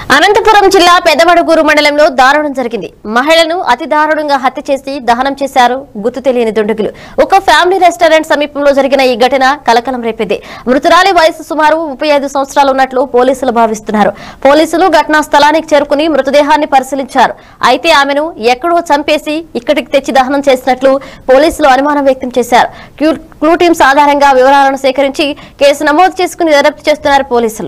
అనంతపురం జిల్లా పెదవడుగూరు మండలంలో దారుణం జరిగింది మహిళను అతి దారుణంగా హత్య చేసి దహనం చేశారు గుర్తు తెలియని దుండగులు ఒక ఫ్యామిలీ రెస్టారెంట్ సమీపంలో జరిగిన ఈ ఘటన కలకలం రేపింది మృతురాలి వయసు సుమారు ముప్పై ఐదు సంవత్సరాలు ఉన్నట్లు పోలీసులు భావిస్తున్నారు పోలీసులు ఘటనా స్థలానికి చేరుకుని మృతదేహాన్ని పరిశీలించారు అయితే ఆమెను ఎక్కడో చంపేసి ఇక్కడికి తెచ్చి దహనం చేసినట్లు పోలీసులు అనుమానం వ్యక్తం చేశారు క్యూ- క్లూ టీమ్స్ ఆధారంగా వివరాలను సేకరించి కేసు నమోదు చేసుకుని దర్యాప్తు చేస్తున్నారు పోలీసులు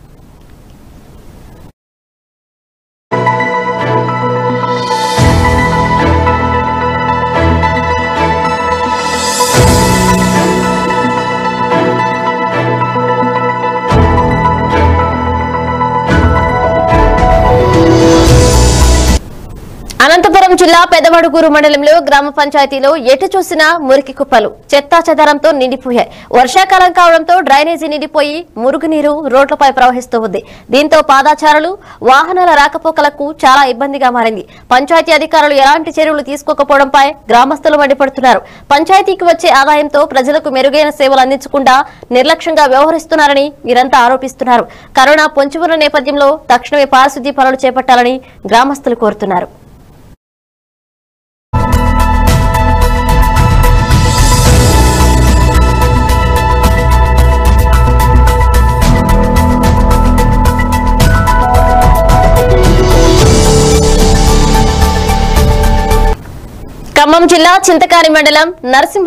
అనంతపురం జిల్లా పెదమడుగూరు మండలంలో గ్రామ పంచాయతీలో ఎటు చూసినా మురికి కుప్పలు చెత్తా చెదారంతో నిండిపోయాయి వర్షాకాలం కావడంతో డ్రైనేజీ నిండిపోయి మురుగునీరు రోడ్లపై ప్రవహిస్తూ ఉంది దీంతో పాదాచారులు వాహనాల రాకపోకలకు చాలా ఇబ్బందిగా మారింది పంచాయతీ అధికారులు ఎలాంటి చర్యలు తీసుకోకపోవడంపై గ్రామస్తులు మండిపడుతున్నారు పంచాయతీకి వచ్చే ఆదాయంతో ప్రజలకు మెరుగైన సేవలు అందించకుండా నిర్లక్ష్యంగా వ్యవహరిస్తున్నారని వీరంతా ఆరోపిస్తున్నారు కరోనా పొంచి ఉన్న నేపథ్యంలో తక్షణమే పారిశుద్ధ్య పనులు చేపట్టాలని గ్రామస్తులు కోరుతున్నారు ఖమ్మం జిల్లా చింతకాని మండలం నరసింహ